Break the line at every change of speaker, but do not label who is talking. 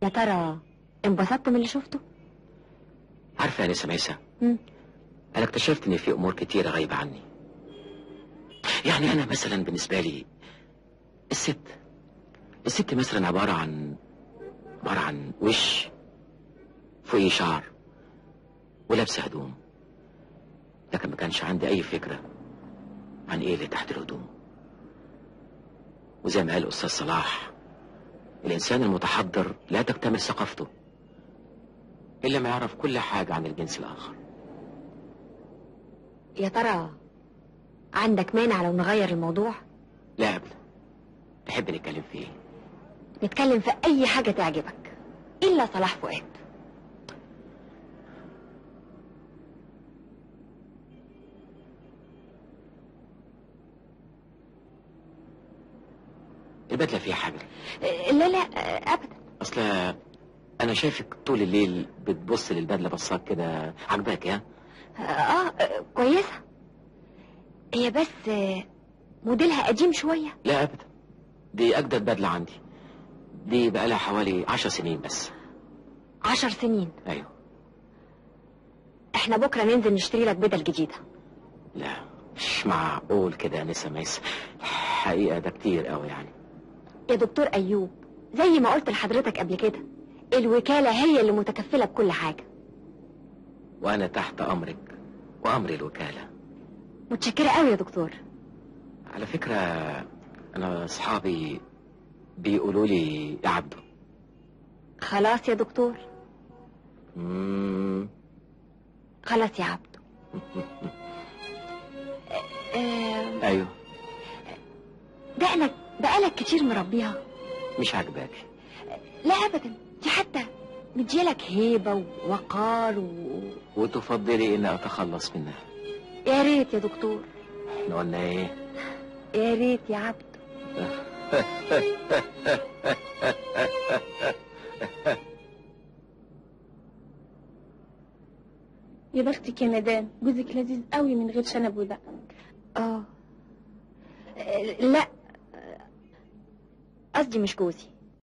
يا ترى انبسطت من اللي شفته
عارفة يا نسا ميسة
مم.
أنا اكتشفت إن في أمور كتيرة غايبة عني يعني أنا مثلا بالنسبة لي الست الست مثلا عبارة عن عبارة عن وش فوقيه شعر ولابسة هدوم لكن ما كانش عندي أي فكرة عن إيه اللي تحت الهدوم وزي ما قال الأستاذ صلاح الإنسان المتحضر لا تكتمل ثقافته إلا ما يعرف كل حاجة عن الجنس الآخر
يا ترى عندك مانع لو نغير الموضوع
لا أبدا تحب نتكلم فيه
نتكلم في اي حاجة تعجبك الا صلاح فؤاد
البدلة فيها حاجة
آه، لا لا آه، ابدا
أصل أنا شايفك طول الليل بتبص للبدلة بصات كده عجباك يا
آه, اه كويسة هي بس آه، موديلها قديم شوية
لا أبدا دي أجدد بدلة عندي دي بقالها حوالي عشر سنين بس
عشر سنين
أيوه
احنا بكرة ننزل نشتري لك بدل جديدة
لا مش معقول كده يا نسا ميس حقيقة ده كتير قوي يعني
يا دكتور ايوب زي ما قلت لحضرتك قبل كده الوكالة هي اللي متكفلة بكل حاجة
وأنا تحت أمرك وأمر الوكالة
متشكرة قوي يا دكتور
على فكرة أنا أصحابي بيقولوا لي يا عبدو
خلاص يا دكتور
مم.
خلاص يا عبدو آه،
أيوه
دقنك بقالك كتير مربيها
مش عاجباك
لا ابدا دي حتى مديالك هيبة ووقار و...
وتفضلي إني أتخلص منها
يا ريت يا دكتور
احنا قلنا إيه
يا ريت يا عبدو
يا بختك يا مدام جوزك لذيذ قوي من غير شنب ودقن
اه آه، لا آه، قصدي مش جوزي